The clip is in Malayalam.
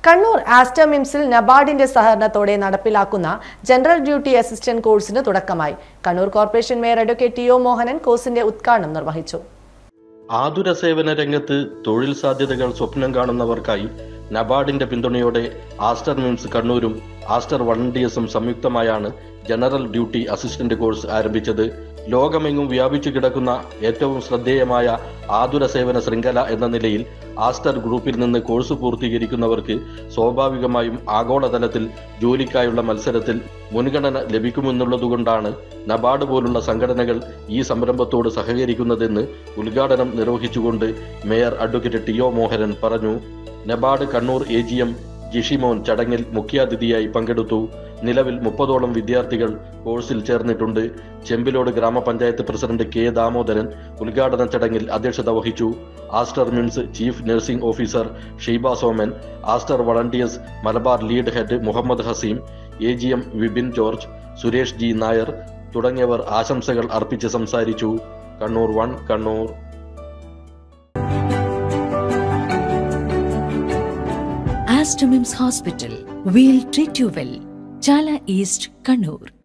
കണ്ണൂർ ആസ്റ്റർ മിംസിൽ നബാർഡിന്റെ സഹകരണത്തോടെ നടപ്പിലാക്കുന്ന ജനറൽ ഡ്യൂട്ടി അസിസ്റ്റന്റ് കോഴ്സിന് തുടക്കമായി Kannur corporation mayor advocate T O Mohanan കോഴ്സിന്റെ ഉദ്ഘാടനം നിർവഹിച്ചു ആതുര സേവന രംഗത്ത് തൊഴിൽ സാധ്യതകൾ സ്വപ്നം കാണുന്നവർക്കായി നബാർഡിന്റെ പിന്തുണയോടെ ആസ്റ്റർ മിംസ് കണ്ണൂരും ആസ്റ്റർ വളണ്ടിയേഴ്സും സംയുക്തമായാണ് ജനറൽ ഡ്യൂട്ടി അസിസ്റ്റന്റ് കോഴ്സ് ആരംഭിച്ചത് ലോകമെങ്ങും വ്യാപിച്ചു കിടക്കുന്ന ഏറ്റവും ശ്രദ്ധേയമായ ആതുര സേവന ശൃംഖല എന്ന നിലയിൽ ആസ്റ്റർ ഗ്രൂപ്പിൽ നിന്ന് കോഴ്സ് പൂർത്തീകരിക്കുന്നവർക്ക് സ്വാഭാവികമായും ആഗോളതലത്തിൽ ജോലിക്കായുള്ള മത്സരത്തിൽ മുൻഗണന ലഭിക്കുമെന്നുള്ളതുകൊണ്ടാണ് നബാർഡ് പോലുള്ള സംഘടനകൾ ഈ സംരംഭത്തോട് സഹകരിക്കുന്നതെന്ന് ഉദ്ഘാടനം നിർവഹിച്ചുകൊണ്ട് mayor advocate T O Mohanan പറഞ്ഞു NABARD Kannur A G M Jishimon ചടങ്ങിൽ മുഖ്യാതിഥിയായി പങ്കെടുത്തു നിലവിൽ മുപ്പതോളം വിദ്യാർത്ഥികൾ കോഴ്സിൽ ചേർന്നിട്ടുണ്ട് ചെമ്പിലോട് ഗ്രാമപഞ്ചായത്ത് പ്രസിഡന്റ് കെ ദാമോദരൻ ഉദ്ഘാടന ചടങ്ങിൽ അധ്യക്ഷത വഹിച്ചു Aster MIMS chief nursing officer Sheeba Soman Aster volunteers Malabar lead head Muhammad Haseem A G M Vipin George Suresh G Nair തുടങ്ങിയവർ ആശംസകൾ അർപ്പിച്ച് സംസാരിച്ചു Kannur one Kannur Astromims Hospital. We'll treat you well. Chala East, Kannur.